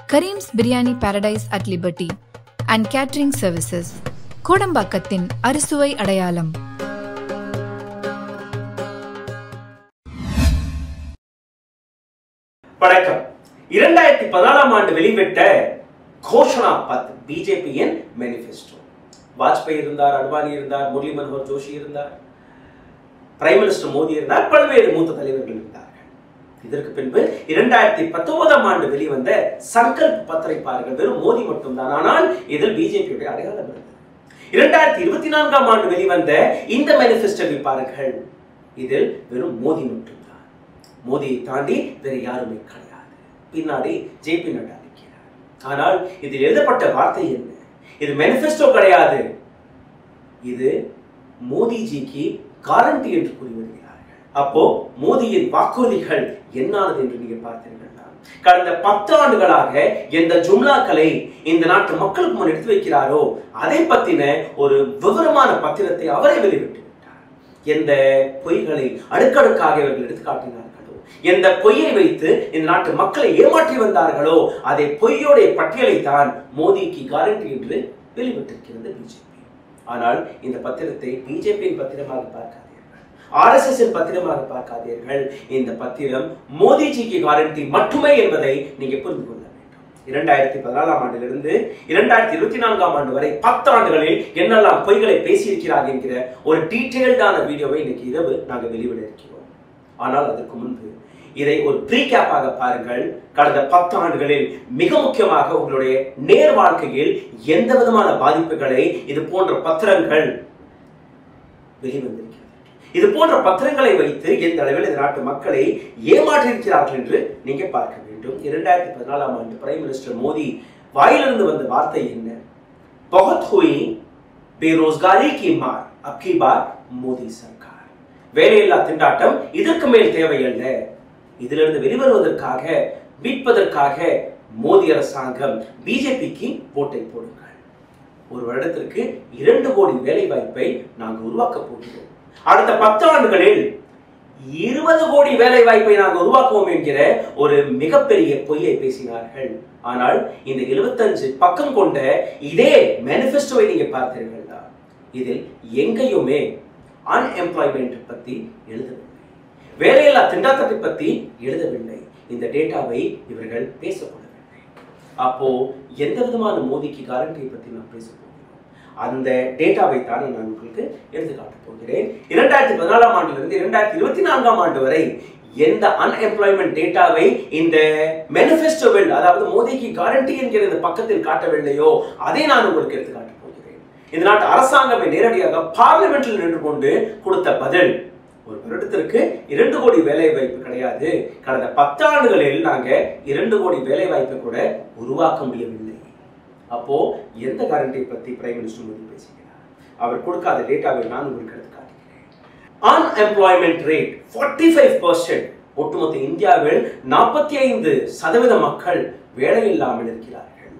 Karim's biryani paradise at Liberty and catering services கோடம்பாக்கத்தின் அறுசுவை அடையாளம் வணக்கம் இரண்டாயிரத்தி பதினாலாம் ஆண்டு வெளிவிட்ட கோஷனா பத் பிஜேபியின் மேனிஃபெஸ்டோ வாஜ்பாய் இருந்தார் அத்வானி இருந்தார் முரளி மனோகர் ஜோஷி இருந்தார் பிரைம் மினிஸ்டர் மோடி இருந்தார் பல்வேறு மூத்த தலைவர்கள் இருந்தார்கள் இதற்கு பின்பு இரண்டாயிரத்தி பத்தொன்பதாம் ஆண்டு வெளிவந்த சங்கல்ப் பத்திரை பாருங்கள் வெறும் மோடி மட்டும்தான் ஆனால் இதில் பிஜேபியுடைய அடையாளம் இருந்தது இரண்டாயிரத்தி இருபத்தி நான்காம் ஆண்டு வெளிவந்த இந்த மேனிஃபெஸ்டோவை பாருங்கள் இதில் வெறும் மோடி மட்டும்தான் மோடியை தாண்டி வேறு யாருமே கிடையாது பின்னாடி ஜே பி நட்டா இருக்கிறார் ஆனால் இதில் எழுதப்பட்ட வார்த்தை என்ன இது மேனிஃபெஸ்டோ கிடையாது இது மோடிஜிக்கு காரண்டி என்று கூறி வருகிறார்கள் அப்போ மோடியின் வாக்குறுதிகள் என்னானது என்று நீங்க பார்த்தீர்கள்னா கடந்த பத்து ஆண்டுகளாக எந்த ஜும்லாக்களை இந்த நாட்டு மக்களுக்கு முன் எடுத்து வைக்கிறாரோ அதை பத்தின ஒரு விவரமான பத்திரத்தை அவரே வெளிவிட்டு விட்டார் எந்த பொய்களை அடுக்கடுக்காக இவர்கள் எடுத்து காட்டினார்களோ எந்த பொய்யை வைத்து இந்த நாட்டு மக்களை ஏமாற்றி வந்தார்களோ அதை பொய்யோடைய பட்டியலை தான் மோடிக்கு காரண்டி என்று வெளிவிட்டிருக்கிறது பிஜேபி ஆனால் இந்த பத்திரத்தை பிஜேபியின் பத்திரமாக பார்க்காதீர்கள் ஆர்எஸ்எஸ் பத்திரமாக பார்க்காதீர்கள் இந்த பத்திரம் மோடிஜிக்கு காரண்டி மட்டுமே என்பதை நீங்க புரிந்து கொள்ள வேண்டும் இரண்டாயிரத்தி பதினாலாம் ஆண்டிலிருந்து இரண்டாயிரத்தி இருபத்தி நான்காம் ஆண்டு வரை பத்து ஆண்டுகளில் என்னெல்லாம் பொய்களை பேசியிருக்கிறார் என்கிற ஒரு டீட்டெயில்டான வீடியோவை இன்னைக்கு இரவு நாங்கள் வெளிவிட இருக்கிறோம் ஆனால் அதற்கு முன்பு இதை ஒரு ப்ரீ கேப்பாக பாருங்கள் கடந்த பத்து ஆண்டுகளில் மிக முக்கியமாக உங்களுடைய நேர் வாழ்க்கையில் எந்த விதமான பாதிப்புகளை இது போன்ற பத்திரங்கள் வெளிவந்திருக்கிறது இது போன்ற பத்திரங்களை வைத்து எந்த அளவில் இந்த நாட்டு மக்களை ஏமாற்றியிருக்கிறார்கள் என்று நீங்க பார்க்க வேண்டும் இரண்டாயிரத்தி பதினாலாம் ஆண்டு பிரைம் மினிஸ்டர் மோடி வாயிலிருந்து வந்த வார்த்தை என்ன बहुत हुई बेरोजगारी की मार अब की बार மோடி சர்க்கார் வேலையில்லா திண்டாட்டம் இதற்கு மேல் தேவையல்ல இதிலிருந்து வெளிவருவதற்காக மீட்பதற்காக மோடி அரசாங்கம் பிஜேபிக்கு ஓட்டை போடுங்கள் ஒரு வருடத்திற்கு இரண்டு கோடி வேலை வாய்ப்பை நாங்கள் உருவாக்க போகிறோம் அடுத்த பத்து ஆண்டுகளில் இருபது கோடி வேலை வாய்ப்பை நாங்கள் உருவாக்குவோம் என்கிற ஒரு மிகப்பெரிய பொய்யை பேசினார்கள் ஆனால் இந்த 75 பக்கம் கொண்ட இதே மேனிஃபெஸ்டோவை நீங்க பார்த்தீர்களா இதில் எங்கேயுமே அன்எம்ப்ளாய்மெண்ட் பத்தி எழுதவில்லை வேலையில்லா திண்டாட்டத்தை பத்தி எழுதவில்லை இந்த டேட்டாவை இவர்கள் பேசப்படவில்லை அப்போ எந்த விதமான மோதிக்கு காரண்டியை பத்தி நான் பேச போகிறோம் அந்த டேட்டாவை தான் நான் உங்களுக்கு எடுத்து காட்டப் போகிறேன் இரண்டாயிரத்தி பதினாலாம் ஆண்டிலிருந்து இரண்டாயிரத்தி இருபத்தி நான்காம் ஆண்டு வரை எந்த அன்எம்ப்ளாய்மெண்ட் டேட்டாவை இந்த மேனிஃபெஸ்டோவில் அதாவது மோதிக்கு காரண்டி என்கிற இந்த பக்கத்தில் காட்டவில்லையோ அதை நான் உங்களுக்கு எடுத்து காட்டப் போகிறேன் இந்த நாட்டு அரசாங்கமே நேரடியாக பார்லிமெண்டில் நின்று கொண்டு கொடுத்த பதில் ஒரு வருடத்திற்கு இரண்டு கோடி வேலை வாய்ப்பு கிடையாது கடந்த பத்தாண்டுகளில் நாங்க இரண்டு கோடி வேலை வாய்ப்பை கூட உருவாக்க முடியவில்லை அப்போ எந்த கேரண்டியை பத்தி பிரைம் மினிஸ்டர் மோடி பேசுகிறார் அவர் கொடுக்காத டேட்டாவை நான் உங்களுக்கு எடுத்து காட்டுகிறேன் unemployment rate forty five percent ஒட்டுமொத்த இந்தியாவில் நாற்பத்தி ஐந்து சதவீத மக்கள் வேலை இல்லாமல் இருக்கிறார்கள்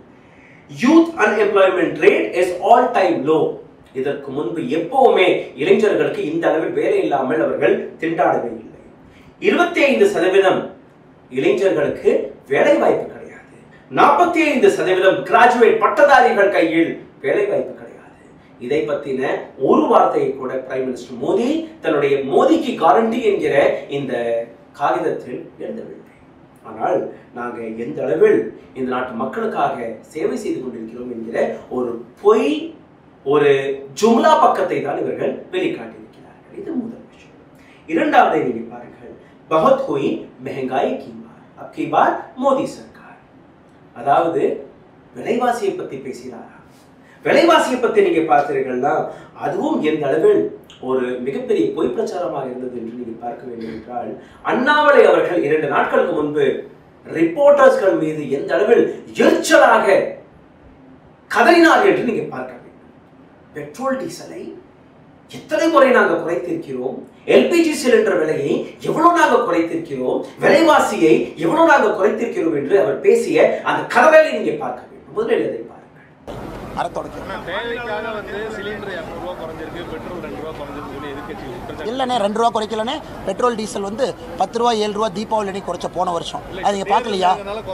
youth unemployment rate is all time low இதற்கு முன்பு எப்பவுமே இளைஞர்களுக்கு இந்த அளவில் வேலை இல்லாமல் அவர்கள் திண்டாடவே இல்லை இருபத்தி ஐந்து சதவீதம் இளைஞர்களுக்கு வேலை வாய்ப்பு கிடையாது நாற்பத்தி ஐந்து சதவீதம் கிராஜுவேட் பட்டதாரிகள் கையில் வேலை வாய்ப்பு கிடையாது இதை பத்தின ஒரு வார்த்தையை கூட பிரைம் மினிஸ்டர் மோடி தன்னுடைய மோடிக்கு காரண்டி என்கிற இந்த காகிதத்தில் எழுதவில்லை ஆனால் நாங்க எந்த அளவில் இந்த நாட்டு மக்களுக்காக சேவை செய்து கொண்டிருக்கிறோம் என்கிற ஒரு பொய் ஒரு ஜும்லா பக்கத்தை தான் இவர்கள் வெளிக்காட்டியிருக்கிறார்கள் இது முதல் விஷயம் இரண்டாவதை நீங்க பாருங்கள் பகத் ஹோய் மெஹங்காய் கி மார் அப் கி பார் மோடி சர்க்கார் அதாவது விலைவாசியை பத்தி பேசினாரா விலைவாசியை பத்தி நீங்க பார்த்தீர்கள்னா அதுவும் எந்த அளவில் ஒரு மிகப்பெரிய பொய் பிரச்சாரமாக இருந்தது என்று நீங்க பார்க்க வேண்டும் என்றால் அண்ணாமலை அவர்கள் இரண்டு நாட்களுக்கு முன்பு ரிப்போர்ட்டர்ஸ்கள் மீது எந்த அளவில் எரிச்சலாக கதறினார் என்று நீங்க பார்க்க வேண்டும் பெட்ரோல் டீசலை எத்தனை முறை நாங்கள் குறைத்திருக்கிறோம் எல்பிஜி சிலிண்டர் விலையை எவ்வளவு நாங்கள் குறைத்திருக்கிறோம் விலைவாசியை எவ்வளவு நாங்கள் குறைத்திருக்கிறோம் என்று அவர் பேசிய அந்த கதறலை நீங்க பார்க்க வேண்டும் முதலில் இதை பாருங்கள் அறத்தொடக்க ஆனா தேவைக்காக வந்து சிலிண்டர் இரநூறுவா குறைஞ்சிருக்கு பெட்ரோல் ரெண்டு ரூபா குறைஞ்சிருக்கு சொல்லி எதுக்கு இல்லைண்ணே ரெண்டு ரூபா குறைக்கலண்ணே பெட்ரோல் டீசல் வந்து பத்து ரூபா ஏழு ரூபா தீபாவளி அன்னைக்கு குறைச்ச போன வருஷம் அது நீங்கள் பார்க்கலையா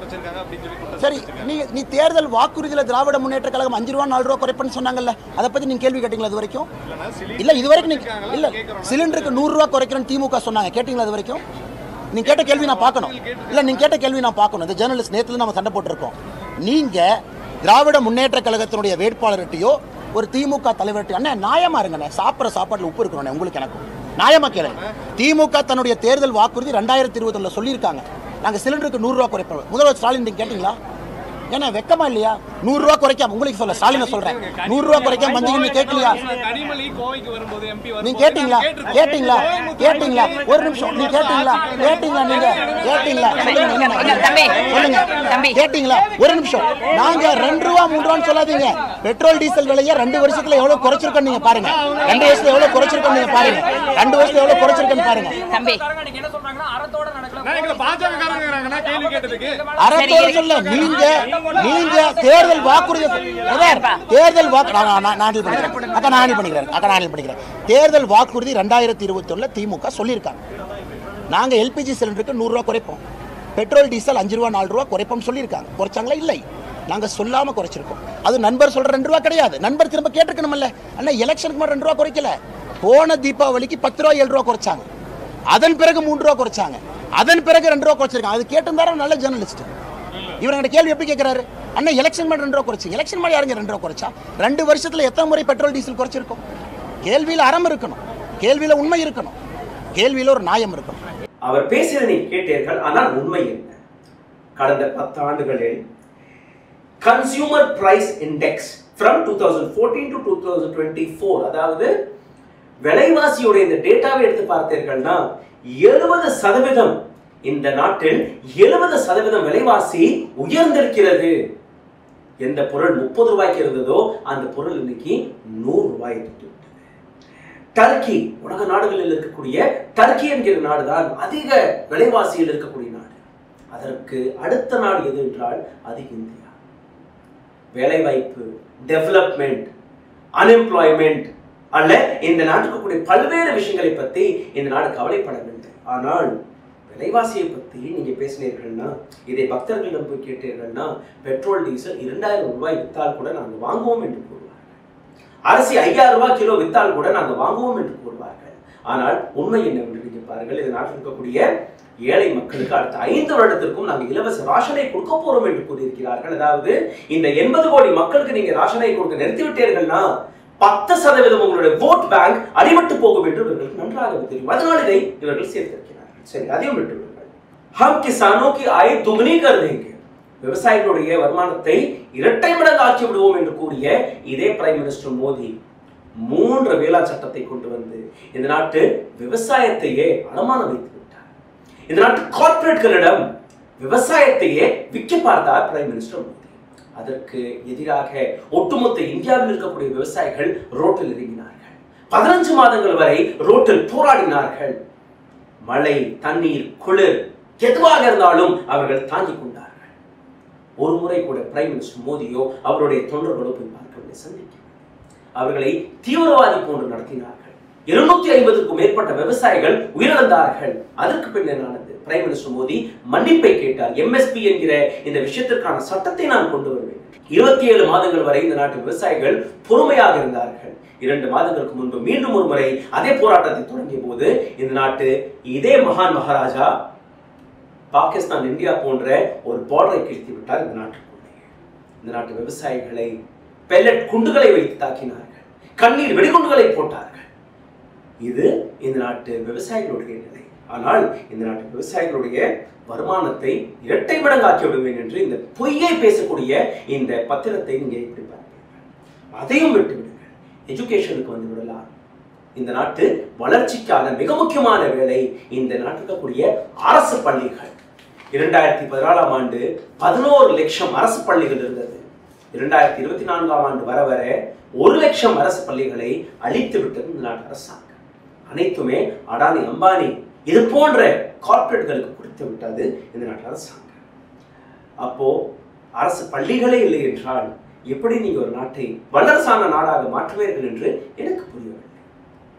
சரி நீ நீ தேர்தல் வாக்குறுதியில் திராவிட முன்னேற்ற கழகம் அஞ்சு ரூபா நாலு ரூபா குறைப்பேன்னு சொன்னாங்கல்ல அதை பற்றி நீங்கள் கேள்வி கேட்டீங்களா இது வரைக்கும் இல்லை இது வரைக்கும் நீங்கள் இல்லை சிலிண்டருக்கு நூறுரூவா குறைக்கிறேன்னு திமுக சொன்னாங்க கேட்டிங்களா இது வரைக்கும் நீங்க கேட்ட கேள்வி நான் பார்க்கணும் இல்ல நீங்க கேட்ட கேள்வி நான் பார்க்கணும் இந்த ஜேர்னலிஸ்ட் நேத்துல நம்ம சண்டை போட்டிருக்கோம் நீங்க திராவிட முன்னேற்ற கழகத்தினுடைய வேட்பாளர்கிட்டயோ ஒரு திமுக தலைவர்கிட்ட அண்ணே நியாயமா இருங்கண்ணே சாப்பிட்ற சாப்பாட்டுல உப்பு இருக்கணும் உங்களுக்கு எனக்கும் நியாயமா கேளுங்க திமுக தன்னுடைய தேர்தல் வாக்குறுதி ரெண்டாயிரத்தி இருபத்தொன்னுல சொல்லியிருக்காங்க நாங்க சிலிண்டருக்கு நூறு ரூபா குறைப்போம் முதல்வர் ஸ்டாலின் நீங்க கேட்டீங்களா ஏன்னா வெக்கமா இல்லையா நூறு ரூபா குறைக்காம உங்களுக்கு சொல்ல ஸ்டாலினை சொல்றேன் நூறு ரூபா குறைக்காம வந்தீங்கன்னு கேட்கலையா கனிமொழி கோவைக்கு வரும்போது எம்பி நீங்க கேட்டீங்களா கேட்டீங்களா கேட்டீங்களா ஒரு நிமிஷம் நீங்க கேட்டீங்களா கேட்டீங்களா நீங்க கேட்டீங்களா சொல்லுங்க, நீங்க தம்பி, சொல்லுங்க தம்பி. கேட்டீங்களா ஒரு நிமிஷம் நாங்க ரெண்டு ரூபா மூணு ரூபான்னு சொல்லாதீங்க பெட்ரோல் டீசல் விலைய ரெண்டு வருஷத்துல எவ்வளவு குறைச்சிருக்கோம் நீங்க பாருங்க ரெண்டு வருஷத்துல எவ்வளவு குறைச்சிருக்கோம் நீங்க பாருங்க ரெண்டு வருஷத்துல எவ்வளவு குறைச்சிருக்கோன்னு பாருங்க தம்பி நான் எங்களை பாஜக காரங்க கேள்வி கேட்டதுக்கு அறத்தோடு சொல்ல நீங்க நீங்க தேர்தல் வாக்குறுதி அதான், தேர்தல் வாக்கு நான் நான் நான் handle பண்ணிக்கிறேன் அக்கா நான் handle பண்ணிக்கிறேன் அக்கா நான் handle பண்ணிக்கிறேன் தேர்தல் வாக்குறுதி ரெண்டாயிரத்தி இருபத்தி திமுக சொல்லியிருக்காங்க நாங்க எல்பிஜி சிலிண்டருக்கு நூறுரூவா குறைப்போம் பெட்ரோல் டீசல் அஞ்சு ரூபா நாலு ரூபா குறைப்போம் சொல்லியிருக்காங்க குறைச்சாங்களா இல்லை நாங்க சொல்லாம குறைச்சிருக்கோம் அது நண்பர் சொல்ற ரெண்டு ரூபா கிடையாது நண்பர் திரும்ப கேட்டுக்கணும்ல அண்ணா எலெக்ஷனுக்கு மட்டும் ரெண்டு ரூபா குறைக்கல போன தீபாவளிக்கு பத்து ரூபா ஏழு ரூபா குறைச்சாங்க அதன் பிறகு மூன்று ரூபா குறைச்சாங்க அதன் பிறகு ரெண்டு ரூபா குறைச்சிருக்காங்க அது கேட்டிருந்தாரு நல்ல ஜேர்னலிஸ்ட் இவர்கிட்ட கேள்வி எப்படி கேட்கிறாரு அண்ணா எலெக்ஷன் மாதிரி ரெண்டு ரூபா குறைச்சிங்க எலெக்ஷன் மாதிரி யாருங்க ரெண்டு ரூபா குறைச்சா ரெண்டு வருஷத்துல எத்தனை முறை பெட்ரோல் டீசல் குறைச்சிருக்கோம் கேள்வியில் அறம் இருக்கணும் கேள்வியில் உண்மை இருக்கணும் கேள்வியில் ஒரு நியாயம் இருக்கணும் அவர் பேசியதை நீங்க கேட்டீர்கள் ஆனால் உண்மை என்ன கடந்த பத்து ஆண்டுகளில் consumer price index from two thousand fourteen to two thousand twenty four அதாவது விலைவாசியோட இந்த டேட்டாவை எடுத்து பார்த்தீர்கள்னா எழுபது சதவீதம் இந்த நாட்டில் எழுபது சதவீதம் விலைவாசி உயர்ந்திருக்கிறது எந்த பொருள் முப்பது ரூபாய்க்கு இருந்ததோ அந்த பொருள் இன்னைக்கு நூறு ரூபாய் தொட்டு விட்டது டர்க்கி உலக நாடுகளில் இருக்கக்கூடிய டர்க்கி என்கிற நாடுதான் அதிக விலைவாசியில் இருக்கக்கூடிய நாடு அதற்கு அடுத்த நாடு எது என்றால் அது இந்தியா வேலைவாய்ப்பு டெவலப்மெண்ட் அன்எம்ப்ளாய்மெண்ட் அல்ல இந்த நாட்டுக்கு கூடிய பல்வேறு விஷயங்களை பத்தி இந்த நாடு கவலைப்படவில்லை ஆனால் விலைவாசியை பத்தி நீங்க பேசினீர்கள்னா இதை பக்தர்களிடம் போய் கேட்டீர்கள்னா பெட்ரோல் டீசல் இரண்டாயிரம் ரூபாய் வித்தால் கூட நாங்கள் வாங்குவோம் என்று கூறுவார்கள் அரிசி ஐயாயிரம் ரூபாய் கிலோ வித்தால் கூட நாங்கள் வாங்குவோம் என்று கூறுவார்கள் ஆனால் உண்மை என்னவென்று நீங்க பாருங்கள் இந்த நாட்டில் இருக்கக்கூடிய ஏழை மக்களுக்கு அடுத்த ஐந்து வருடத்திற்கும் நாங்கள் இலவச ராஷனை கொடுக்க போறோம் என்று கூறியிருக்கிறார்கள் அதாவது இந்த எண்பது கோடி மக்களுக்கு நீங்க ராஷனை கொடுக்க நிறுத்திவிட்டீர்கள்னா பத்து சதவீதம் உங்களுடைய ஓட் பேங்க் அடிபட்டு போகும் என்று இவர்களுக்கு நன்றாக தெரியும் அதனால் இதை இவர்கள் சேர்த்திருக்கிறார்கள் சரி அதையும் விட்டு விடுங்கள் ஹம் கிசானோ கி ஆய் துகுனி கர் தேங்கே விவசாயிகளுடைய வருமானத்தை இரட்டை மடங்கு ஆக்கி விடுவோம் என்று கூறிய இதே பிரைம் மினிஸ்டர் மோடி மூன்று வேளா சட்டத்தை கொண்டு வந்து இந்த நாட்டு விவசாயத்தையே அடமானம் வைத்து விட்டார் இந்த நாட்டு கார்ப்பரேட்களிடம் விவசாயத்தையே விற்க பார்த்தார் பிரைம் மினிஸ்டர் மோடி அதற்கு எதிராக ஒட்டுமொத்த இந்தியாவில் இருக்கக்கூடிய விவசாயிகள் ரோட்டில் இறங்கினார்கள் பதினஞ்சு மாதங்கள் வரை ரோட்டில் போராடினார்கள் மழை தண்ணீர் குளிர் எதுவாக இருந்தாலும் அவர்கள் தாங்கிக் கொண்டார்கள் ஒரு முறை கூட பிரைம் மினிஸ்டர் மோடியோ அவருடைய தொண்டர்களோ போய் பார்க்கவில்லை சந்திக்கவில்லை அவர்களை தீவிரவாதி போன்று நடத்தினார்கள் இருநூத்தி ஐம்பதுக்கும் மேற்பட்ட விவசாயிகள் உயிரிழந்தார்கள் அதற்கு பின் என்னானது பிரைம் மினிஸ்டர் மோடி மன்னிப்பை கேட்டார் எம்எஸ்பி என்கிற இந்த விஷயத்திற்கான சட்டத்தை நான் கொண்டு வருவேன் இருபத்தி ஏழு மாதங்கள் வரை இந்த நாட்டு விவசாயிகள் பொறுமையாக இருந்தார்கள் இரண்டு மாதங்களுக்கு முன்பு மீண்டும் ஒரு முறை அதே போராட்டத்தை தொடங்கிய போது இந்த நாட்டு இதே மகான் மகாராஜா பாகிஸ்தான் இந்தியா போன்ற ஒரு பார்டரை கிழித்து விட்டார் இந்த நாட்டுக்குள்ளே இந்த நாட்டு விவசாயிகளை பெல்லட் குண்டுகளை வைத்து தாக்கினார்கள் கண்ணீர் வெடிகுண்டுகளை போட்டார்கள் இது இந்த நாட்டு விவசாயிகளுடைய நிலை ஆனால் இந்த நாட்டு விவசாயிகளுடைய வருமானத்தை இரட்டை மடங்காக்கி விடுவேன் என்று இந்த பொய்யை பேசக்கூடிய இந்த பத்திரத்தை நீங்க எப்படி பார்ப்பீர்கள் அதையும் விட்டு விடுங்கள் எஜுகேஷனுக்கு வந்து விடலாம் இந்த நாட்டு வளர்ச்சிக்கான மிக முக்கியமான வேலை இந்த நாட்டில் இருக்கக்கூடிய அரசு பள்ளிகள் இரண்டாயிரத்தி பதினாலாம் ஆண்டு பதினோரு லட்சம் அரசு பள்ளிகள் இருந்தது இரண்டாயிரத்தி இருபத்தி நான்காம் ஆண்டு வர வர ஒரு லட்சம் அரசு பள்ளிகளை அழித்து விட்டது இந்த நாட்டு அரசாங்கம் அனைத்துமே அடானி அம்பானி இது போன்ற கார்ப்பரேட்களுக்கு கொடுத்து விட்டது இந்த நாட்டு அரசாங்கம் அப்போ அரசு பள்ளிகளே இல்லை என்றால் எப்படி நீங்க ஒரு நாட்டை வல்லரசான நாடாக மாற்றுவீர்கள் என்று எனக்கு புரியவில்லை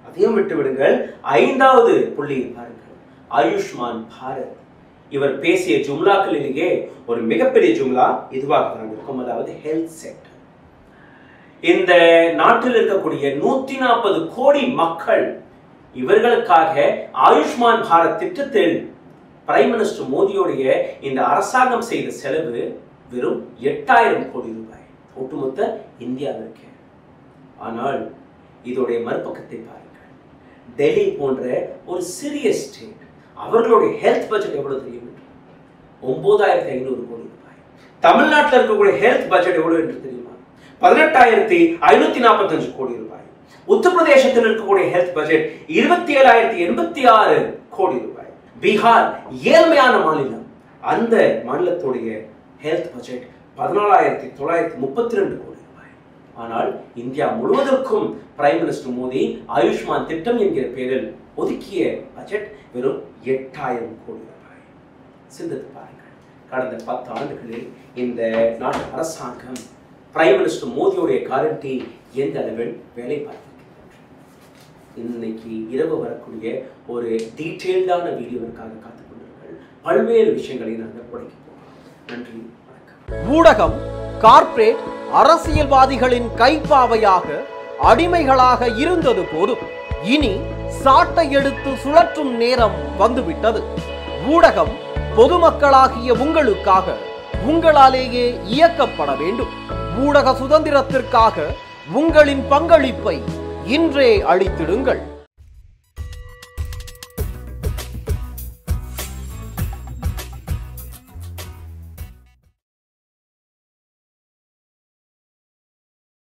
அதையும் விட்டு விடுங்கள் ஐந்தாவது புள்ளியை பாருங்கள் ஆயுஷ்மான் பாரத் இவர் பேசிய ஜும்லாக்களிலேயே ஒரு மிகப்பெரிய ஜும்லா இதுவாக தான் இருக்கும் அதாவது ஹெல்த் செக்டர் இந்த நாட்டில் இருக்கக்கூடிய நூத்தி நாற்பது கோடி மக்கள் இவர்களுக்காக ஆயுஷ்மான் பாரத் திட்டத்தில் பிரைம் மினிஸ்டர் மோடியுடைய இந்த அரசாங்கம் செய்த செலவு வெறும் எட்டாயிரம் கோடி ரூபாய் ஒட்டுமொத்த இந்தியாவிற்கு ஆனால் இதோடைய மறுபக்கத்தை பாருங்கள் டெல்லி போன்ற ஒரு சிறிய ஸ்டேட் அவர்களுடைய ஹெல்த் பட்ஜெட் எவ்வளவு தெரியும் ஒன்பதாயிரத்தி ஐநூறு கோடி ரூபாய் தமிழ்நாட்டில் இருக்கக்கூடிய ஹெல்த் பட்ஜெட் எவ்வளவு என்று தெரியுமா பதினெட்டாயிரத்தி ஐநூத்தி நாற்பத்தஞ்சு கோடி ரூபாய் உத்தரப்பிரதேசத்தில் இருக்கக்கூடிய ஹெல்த் பட்ஜெட் இருபத்தி ஏழாயிரத்தி எண்பத்தி ஆறு கோடி ரூபாய் பீகார் ஏழ்மையான மாநிலம் அந்த மாநிலத்துடைய ஹெல்த் பட்ஜெட் பதினாலாயிரத்தி தொள்ளாயிரத்தி முப்பத்தி ரெண்டு கோடி ரூபாய் ஆனால் இந்தியா முழுவதற்கும் பிரைம் மினிஸ்டர் மோடி ஆயுஷ்மான் திட்டம் என்கிற பெயரில் ஒதுக்கிய பட்ஜெட் வெறும் எட்டாயிரம் கோடி ரூபாய் சிந்தித்து பாருங்கள் கடந்த பத்து ஆண்டுகளில் இந்த நாட்டு அரசாங்கம் பிரைம் மினிஸ்டர் மோடியுடைய காரண்டி எந்த அளவில் வேலை பார்த்திருக்கிறது இன்னைக்கு இரவு வரக்கூடிய ஒரு டீட்டெயில்டான வீடியோவிற்காக காத்துக் கொண்டிருங்கள் பல்வேறு விஷயங்களை நாங்கள் உடைக்க போகிறோம் நன்றி வணக்கம் ஊடகம் கார்ப்பரேட் அரசியல்வாதிகளின் கைப்பாவையாக அடிமைகளாக இருந்தது போதும் இனி சாட்டை எடுத்து சுழற்றும் நேரம் வந்துவிட்டது ஊடகம் பொதுமக்களாகிய உங்களுக்காக உங்களாலேயே இயக்கப்பட வேண்டும் ஊடக சுதந்திரத்திற்காக உங்களின் பங்களிப்பை இன்றே அளித்திடுங்கள்